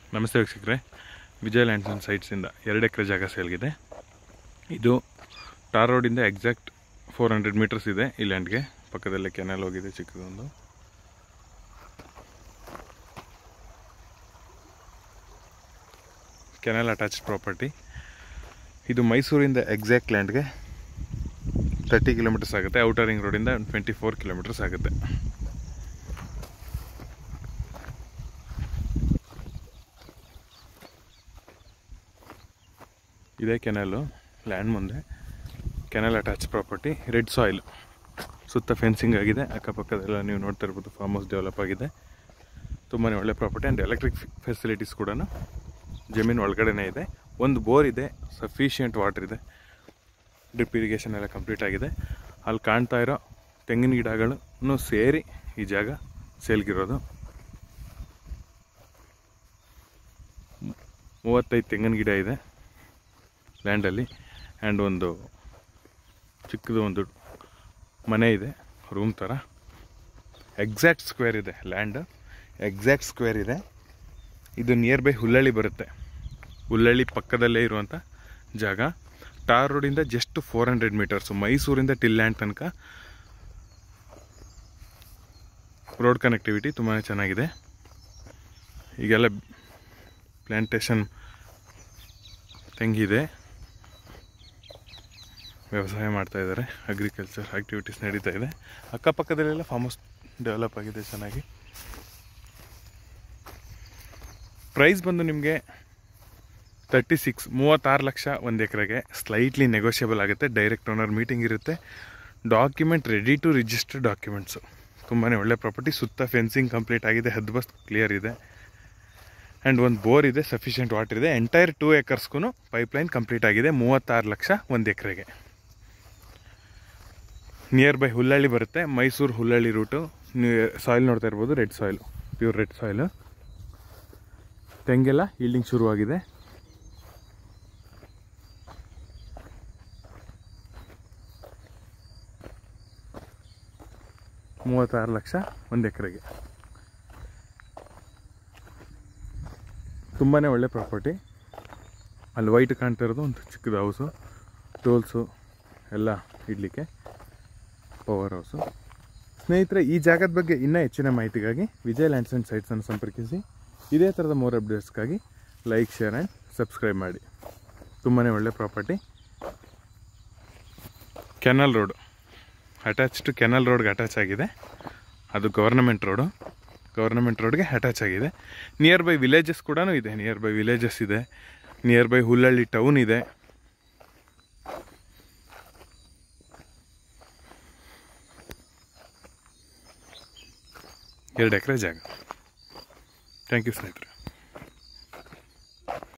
ನಮಸ್ತೆ ವೀಕ್ಷಕರೇ Vijay lands and ಸೈಟ್ಸಿಂದ ಎರಡು ಎಕರೆ ಜಾಗ ಸೇಲ್ಗಿದೆ ಇದು ಟಾರ್ ರೋಡಿಂದ ಎಕ್ಸಾಕ್ಟ್ ಫೋರ್ ಹಂಡ್ರೆಡ್ ಮೀಟರ್ಸ್ ಇದೆ ಈ ಲ್ಯಾಂಡ್ಗೆ ಪಕ್ಕದಲ್ಲೇ ಕೆನಲ್ ಹೋಗಿದೆ ಚಿಕ್ಕದೊಂದು ಕೆನಲ್ ಅಟ್ಯಾಚ್ಡ್ ಪ್ರಾಪರ್ಟಿ ಇದು ಮೈಸೂರಿಂದ ಎಕ್ಸಾಕ್ಟ್ ಲ್ಯಾಂಡ್ಗೆ ತರ್ಟಿ ಕಿಲೋಮೀಟರ್ಸ್ ಆಗುತ್ತೆ ಔಟರ್ ರಿಂಗ್ ರೋಡಿಂದ ಟ್ವೆಂಟಿ ಫೋರ್ ಕಿಲೋಮೀಟರ್ಸ್ ಆಗುತ್ತೆ ಇದೇ ಕೆನಲ್ಲು ಲ್ಯಾಂಡ್ ಮುಂದೆ canal attach property red soil ಸುತ್ತ ಫೆನ್ಸಿಂಗ್ ಆಗಿದೆ ಅಕ್ಕಪಕ್ಕದೆಲ್ಲ ನೀವು ನೋಡ್ತಾ ಇರ್ಬೋದು ಫಾರ್ಮ್ ಹೌಸ್ ಡೆವಲಪ್ ಆಗಿದೆ ತುಂಬಾ ಒಳ್ಳೆ ಪ್ರಾಪರ್ಟಿ ಆ್ಯಂಡ್ ಎಲೆಕ್ಟ್ರಿಕ್ ಫೆಸಿಲಿಟೀಸ್ ಕೂಡ ಜಮೀನು ಒಳಗಡೆನೇ ಇದೆ ಒಂದು ಬೋರ್ ಇದೆ ಸಫಿಷಿಯೆಂಟ್ ವಾಟರ್ ಇದೆ ಡ್ರಿಪ್ ಇರಿಗೇಷನ್ ಎಲ್ಲ ಕಂಪ್ಲೀಟ್ ಆಗಿದೆ ಅಲ್ಲಿ ಕಾಣ್ತಾ ಇರೋ ತೆಂಗಿನ ಗಿಡಗಳನ್ನು ಸೇರಿ ಈ ಜಾಗ ಸೇಲ್ಗಿರೋದು ಮೂವತ್ತೈದು ತೆಂಗಿನ ಗಿಡ ಇದೆ ಲ್ಯಾಂಡಲ್ಲಿ ಆ್ಯಂಡ್ ಒಂದು ಚಿಕ್ಕದು ಒಂದು ಮನೆ ಇದೆ ರೂಮ್ ಥರ ಎಕ್ಸಾಕ್ಟ್ ಸ್ಕ್ವೇರ್ ಇದೆ ಲ್ಯಾಂಡ್ ಎಕ್ಸಾಕ್ಟ್ ಸ್ಕ್ವೇರ್ ಇದೆ ಇದು ನಿಯರ್ ಬೈ ಹುಲ್ಲಳ್ಳಿ ಬರುತ್ತೆ ಹುಲ್ಲಳ್ಳಿ ಪಕ್ಕದಲ್ಲೇ ಇರುವಂಥ ಜಾಗ ಟಾರ್ ರೋಡಿಂದ ಜಸ್ಟ್ ಫೋರ್ ಹಂಡ್ರೆಡ್ ಮೀಟರ್ಸು ಮೈಸೂರಿಂದ ಟಿಲ್ ಲ್ಯಾಂಡ್ ತನಕ ರೋಡ್ ಕನೆಕ್ಟಿವಿಟಿ ತುಂಬಾ ಚೆನ್ನಾಗಿದೆ ಈಗೆಲ್ಲ ಪ್ಲ್ಯಾಂಟೇಷನ್ ತೆಂಗಿದೆ ವ್ಯವಸಾಯ ಮಾಡ್ತಾ ಇದ್ದಾರೆ ಅಗ್ರಿಕಲ್ಚರ್ ಆ್ಯಕ್ಟಿವಿಟೀಸ್ ನಡೀತಾ ಇದೆ ಅಕ್ಕಪಕ್ಕದಲ್ಲೆಲ್ಲ ಫಾರ್ಮ್ ಹೌಸ್ ಡೆವಲಪ್ ಆಗಿದೆ ಚೆನ್ನಾಗಿ ಪ್ರೈಸ್ ಬಂದು ನಿಮಗೆ ತರ್ಟಿ ಸಿಕ್ಸ್ ಮೂವತ್ತಾರು ಲಕ್ಷ ಒಂದು ಎಕರೆಗೆ ಸ್ಲೈಟ್ಲಿ ನೆಗೋಷಿಯಬಲ್ ಆಗುತ್ತೆ ಡೈರೆಕ್ಟ್ ಓನರ್ ಮೀಟಿಂಗ್ ಇರುತ್ತೆ document ready to register documents ತುಂಬಾ ಒಳ್ಳೆ ಪ್ರಾಪರ್ಟಿ ಸುತ್ತ ಫೆನ್ಸಿಂಗ್ ಕಂಪ್ಲೀಟ್ ಆಗಿದೆ ಹದ್ಬಸ್ ಕ್ಲಿಯರ್ ಇದೆ ಆ್ಯಂಡ್ ಒಂದು ಬೋರ್ ಇದೆ ಸಫಿಷಿಯೆಂಟ್ ವಾಟರ್ ಇದೆ ಎಂಟೈರ್ ಟೂ ಏಕರ್ಸ್ಗೂ ಪೈಪ್ಲೈನ್ ಕಂಪ್ಲೀಟ್ ಆಗಿದೆ ಮೂವತ್ತಾರು ಲಕ್ಷ ಒಂದು ಎಕರೆಗೆ ನಿಯರ್ ಬೈ ಹುಲ್ಲಳ್ಳಿ ಬರುತ್ತೆ ಮೈಸೂರು ಹುಲ್ಲಳ್ಳಿ ರೂಟು ನೀವು ಸಾಯಿಲ್ ನೋಡ್ತಾ ಇರ್ಬೋದು red soil pure red soil ತೆಂಗೆಲ್ಲ ಈಲ್ಡಿಂಗ್ ಶುರುವಾಗಿದೆ ಮೂವತ್ತಾರು ಲಕ್ಷ ಒಂದು ಎಕರೆಗೆ ತುಂಬಾ ಒಳ್ಳೆ ಪ್ರಾಪರ್ಟಿ ಅಲ್ಲಿ ವೈಟ್ ಕಾಣ್ತಾ ಇರೋದು ಒಂದು ಚಿಕ್ಕದು ಹೌಸು ಟೋಲ್ಸು ಎಲ್ಲ ಇಡಲಿಕ್ಕೆ ಪವರ್ ಹೌಸು ಸ್ನೇಹಿತರೆ ಈ ಜಾಗದ ಬಗ್ಗೆ ಇನ್ನೂ ಹೆಚ್ಚಿನ ಮಾಹಿತಿಗಾಗಿ ವಿಜಯ್ ಲ್ಯಾಂಡ್ಸ್ ಆ್ಯಂಡ್ ಸೈಟ್ಸನ್ನು ಸಂಪರ್ಕಿಸಿ ಇದೇ ಥರದ ಮೋರ್ ಅಪ್ಡೇಟ್ಸ್ಗಾಗಿ ಲೈಕ್ ಶೇರ್ ಆ್ಯಂಡ್ ಸಬ್ಸ್ಕ್ರೈಬ್ ಮಾಡಿ ತುಂಬಾ ಒಳ್ಳೆ property canal road attach to canal ರೋಡ್ಗೆ ಅಟ್ಯಾಚ್ ಆಗಿದೆ ಅದು ಗವರ್ನಮೆಂಟ್ ರೋಡು ಗವರ್ನಮೆಂಟ್ ರೋಡ್ಗೆ ಅಟ್ಯಾಚ್ ಆಗಿದೆ ನಿಯರ್ ಬೈ ವಿಲೇಜಸ್ ಕೂಡ ಇದೆ ನಿಯರ್ ಬೈ ವಿಲೇಜಸ್ ಇದೆ ನಿಯರ್ ಬೈ ಹುಲ್ಲಳ್ಳಿ ಟೌನ್ ಇದೆ ಎರಡು ಎಕರೆ ಜಾಗ ಥ್ಯಾಂಕ್ ಯು ಸ್ನೇಹಿತರೆ